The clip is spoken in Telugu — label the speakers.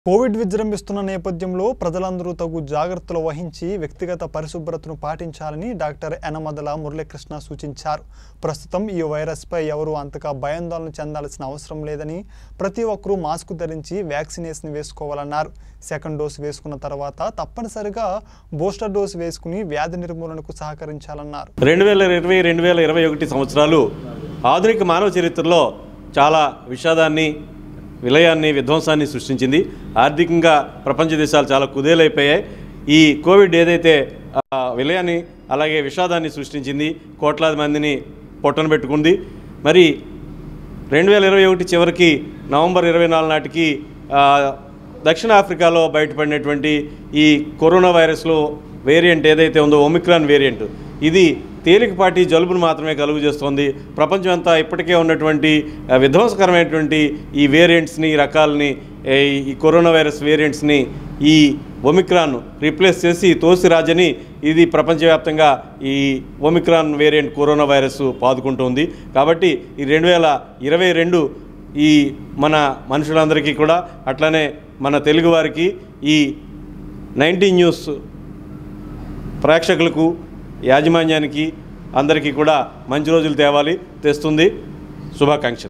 Speaker 1: కోవిడ్ విజృంభిస్తున్న నేపథ్యంలో ప్రజలందరూ తగు జాగ్రత్తలు వహించి వ్యక్తిగత పరిశుభ్రతను పాటించాలని డాక్టర్ యనమదల మురళీకృష్ణ సూచించారు ప్రస్తుతం ఈ వైరస్పై ఎవరూ అంతగా భయాందోళన చెందాల్సిన అవసరం లేదని ప్రతి ఒక్కరూ మాస్క్ ధరించి వ్యాక్సినేషన్ వేసుకోవాలన్నారు సెకండ్ డోస్ వేసుకున్న తర్వాత తప్పనిసరిగా బూస్టర్ డోస్ వేసుకుని వ్యాధి నిర్మూలనకు సహకరించాలన్నారు
Speaker 2: రెండు వేల ఇరవై రెండు వేల ఇరవై ఒకటి సంవత్సరాలు ఆధునిక మానవ చరిత్రలో చాలా విషాదాన్ని విలయాన్ని విధ్వంసాన్ని సృష్టించింది ఆర్థికంగా ప్రపంచ దేశాలు చాలా కుదేలైపోయాయి ఈ కోవిడ్ ఏదైతే ఆ, విలయాన్ని అలాగే విషాదాన్ని సృష్టించింది కోట్లాది మందిని పొట్టన పెట్టుకుంది మరి రెండు వేల ఇరవై ఒకటి చివరికి నవంబర్ ఇరవై నాలుగు నాటికి ఆ, దక్షిణాఫ్రికాలో బయటపడినటువంటి ఈ కరోనా వైరస్లో వేరియంట్ ఏదైతే ఉందో ఒమిక్రాన్ వేరియంట్ ఇది తేలికపాటి జలుబును మాత్రమే కలుగు చేస్తోంది ప్రపంచం అంతా ఇప్పటికే ఉన్నటువంటి ఆ, విధ్వంసకరమైనటువంటి ఈ వేరియంట్స్ని ఈ రకాలని ఏ, ఈ కరోనా వైరస్ వేరియంట్స్ని ఈ ఒమిక్రాన్ రీప్లేస్ చేసి తోసిరాజని ఇది ప్రపంచవ్యాప్తంగా ఈ ఒమిక్రాన్ వేరియంట్ కరోనా వైరస్ పాదుకుంటుంది కాబట్టి ఈ రెండు వేల ఇరవై రెండు ఈ మన మనుషులందరికీ కూడా అట్లానే మన తెలుగువారికి ఈ నైన్టీ న్యూస్ ప్రేక్షకులకు యాజమాన్యానికి అందరికీ కూడా మంచి రోజులు తేవాలి తెస్తుంది శుభాకాంక్షలు